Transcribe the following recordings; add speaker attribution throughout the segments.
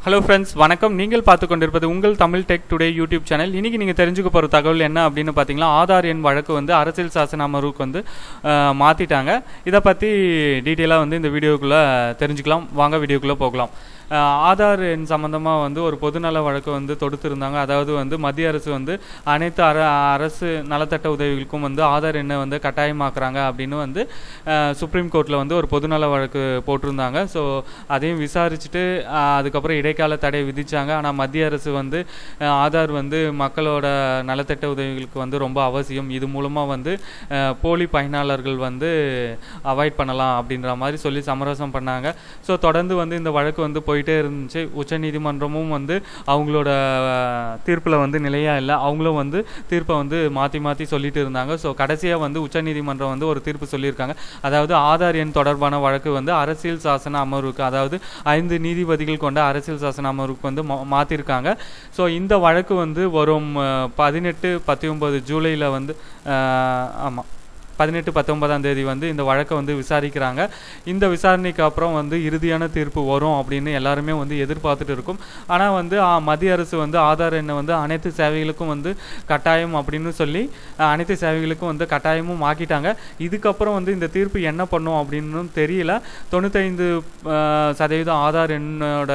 Speaker 1: hello friends வணக்கம் நீங்கள் பார்த்து கொண்டிருப்பது உங்கள் Tamil tech today YouTube channel இன்னைக்கு நீங்கள் தெரிஞ்சுக்க போகிற தகவல் என்ன அப்படின்னு பார்த்தீங்கன்னா ஆதார் எண் வழக்கு வந்து அரசியல் சாசன அமர்வுக்கு வந்து அஹ், மாத்திட்டாங்க இதை பற்றி டீட்டெயிலாக வந்து இந்த வீடியோக்குள்ளே தெரிஞ்சுக்கலாம் வாங்க வீடியோக்குள்ளே போகலாம் அஹ், ஆதார் எண் சம்மந்தமாக வந்து ஒரு பொதுநல வழக்கு வந்து தொடுத்திருந்தாங்க அதாவது வந்து மத்திய அரசு வந்து அனைத்து அர அரசு நலத்திட்ட உதவிகளுக்கும் வந்து ஆதார் எண்ணை வந்து கட்டாயமாக்குறாங்க அப்படின்னு வந்து அஹ், சுப்ரீம் கோர்ட்டில் வந்து ஒரு பொதுநல வழக்கு போட்டிருந்தாங்க ஸோ அதையும் விசாரிச்சுட்டு அஹ், அதுக்கப்புறம் இடைக்கால தடை விதிச்சாங்க ஆனால் மத்திய அரசு வந்து அஹ், ஆதார் வந்து மக்களோட நலத்திட்ட உதவிகளுக்கு வந்து ரொம்ப அவசியம் இது மூலமாக வந்து அஹ், போலி பயனாளர்கள் வந்து அவாய்ட் பண்ணலாம் அப்படின்ற மாதிரி சொல்லி சமரசம் பண்ணாங்க ஸோ தொடர்ந்து வந்து இந்த வழக்கு வந்து போயிட்டே இருந்துச்சு உச்சநீதிமன்றமும் வந்து அவங்களோட தீர்ப்பில் வந்து நிலையாக இல்லை அவங்களும் வந்து தீர்ப்பை வந்து மாற்றி மாற்றி சொல்லிட்டு இருந்தாங்க ஸோ கடைசியாக வந்து உச்சநீதிமன்றம் வந்து ஒரு தீர்ப்பு சொல்லியிருக்காங்க அதாவது ஆதார் எண் தொடர்பான வழக்கு வந்து அரசியல் சாசன அமர்வுக்கு அதாவது ஐந்து நீதிபதிகள் கொண்ட அரசியல் சாசன அமர்வுக்கு வந்து மா- மாத்திருக்காங்க ஸோ இந்த வழக்கு வந்து வரும் அஹ், பதினெட்டு பத்தொன்பது ஜூலையில் வந்து ஆமாம் பதினெட்டு பத்தொன்பதாம் தேதி வந்து இந்த வழக்கை வந்து விசாரிக்கிறாங்க இந்த விசாரணைக்கு அப்புறம் வந்து இறுதியான தீர்ப்பு வரும் அப்படின்னு எல்லாருமே வந்து எதிர்பார்த்துட்டு இருக்கும் ஆனால் வந்து ஆ, மத்திய அரசு வந்து ஆதார் எண்ணை வந்து அனைத்து சேவைகளுக்கும் வந்து கட்டாயம் அப்படின்னு சொல்லி அஹ், அனைத்து சேவைகளுக்கும் வந்து கட்டாயமும் ஆக்கிட்டாங்க இதுக்கப்புறம் வந்து இந்த தீர்ப்பு என்ன பண்ணும் அப்படின்னு தெரியல தொண்ணூத்தைந்து அஹ், சதவீதம் ஆதார் எண்ணோட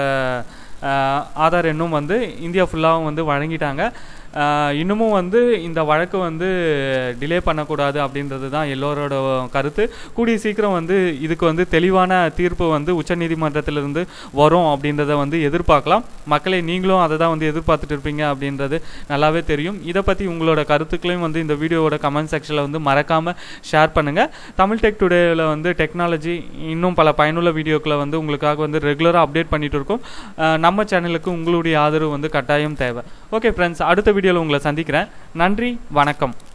Speaker 1: அஹ், ஆதார் எண்ணும் வந்து இந்தியா ஃபுல்லாகவும் வந்து வழங்கிட்டாங்க அஹ், இன்னமும் வந்து இந்த வழக்கு வந்து டிலே பண்ணக்கூடாது அப்படின்றது தான் எல்லோரோட கருத்து கூடிய சீக்கிரம் வந்து இதுக்கு வந்து தெளிவான தீர்ப்பு வந்து உச்சநீதிமன்றத்திலிருந்து வரும் அப்படின்றத வந்து எதிர்பார்க்கலாம் மக்களை நீங்களும் அதை தான் வந்து எதிர்பார்த்துட்டு இருப்பீங்க அப்படின்றது நல்லாவே தெரியும் இதை பற்றி உங்களோட கருத்துக்களையும் வந்து இந்த வீடியோவோட கமெண்ட் செக்ஷனில் வந்து மறக்காமல் ஷேர் பண்ணுங்கள் தமிழ் டெக் டுடேவில் வந்து டெக்னாலஜி இன்னும் பல பயனுள்ள வீடியோக்களை வந்து உங்களுக்காக வந்து ரெகுலராக அப்டேட் பண்ணிட்டு இருக்கோம் அஹ் நம்ம சேனலுக்கு உங்களுடைய ஆதரவு வந்து கட்டாயம் தேவை ஓகே ஃப்ரெண்ட்ஸ் அடுத்த வீடியோவில் உங்களை சந்திக்கிறேன் நன்றி வணக்கம்